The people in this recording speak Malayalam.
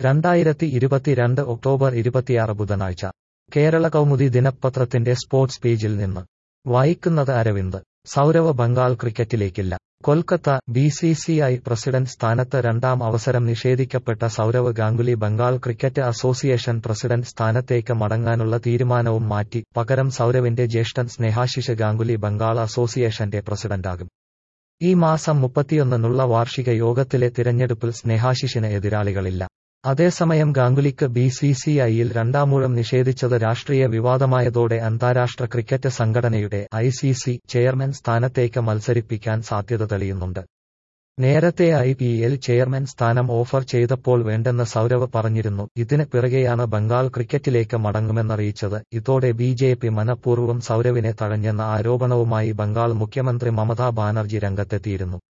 രണ്ടായിരത്തി ഇരുപത്തിരണ്ട് ഒക്ടോബർ ഇരുപത്തിയാറ് ബുധനാഴ്ച കേരള കൗമുദി ദിനപത്രത്തിന്റെ സ്പോർട്സ് പേജിൽ നിന്ന് വായിക്കുന്നത് അരവിന്ദ് സൗരവ് ബംഗാൾ ക്രിക്കറ്റിലേക്കില്ല Kolkata B C C I president സ്ഥാനത്ത് രണ്ടാം അവസരം നിഷേധിക്കപ്പെട്ട Sourav Ganguly Bengal cricket association president സ്ഥാനത്തേക്ക് മടങ്ങാനുള്ള തീരുമാനവും മാറ്റി പകരം സൗരവിന്റെ ജ്യേഷ്ഠൻ സ്നേഹാശിഷ് ഗാംഗുലി ബംഗാൾ അസോസിയേഷന്റെ പ്രസിഡന്റാകും ഈ മാസം മുപ്പത്തിയൊന്നിനുള്ള വാർഷിക യോഗത്തിലെ തിരഞ്ഞെടുപ്പിൽ സ്നേഹാശിഷിന് എതിരാളികളില്ല അതേസമയം ഗാംഗുലിക്ക് ബി സി സി ഐയിൽ രണ്ടാമൂഴം നിഷേധിച്ചത് രാഷ്ട്രീയ വിവാദമായതോടെ അന്താരാഷ്ട്ര ക്രിക്കറ്റ് സംഘടനയുടെ ഐ സി സി ചെയർമാൻ സ്ഥാനത്തേക്ക് മത്സരിപ്പിക്കാൻ സാധ്യത തെളിയുന്നുണ്ട് നേരത്തെ ഐ പി എൽ ചെയർമാൻ സ്ഥാനം ഓഫർ ചെയ്തപ്പോൾ വേണ്ടെന്ന് സൗരവ് പറഞ്ഞിരുന്നു ഇതിന് പിറകെയാണ് ബംഗാൾ ക്രിക്കറ്റിലേക്ക് മടങ്ങുമെന്നറിയിച്ചത് ഇതോടെ ബി ജെ പി മനഃപൂർവ്വം സൗരവിനെ തഴഞ്ഞെന്ന ആരോപണവുമായി ബംഗാൾ മുഖ്യമന്ത്രി മമതാ ബാനർജി രംഗത്തെത്തിയിരുന്നു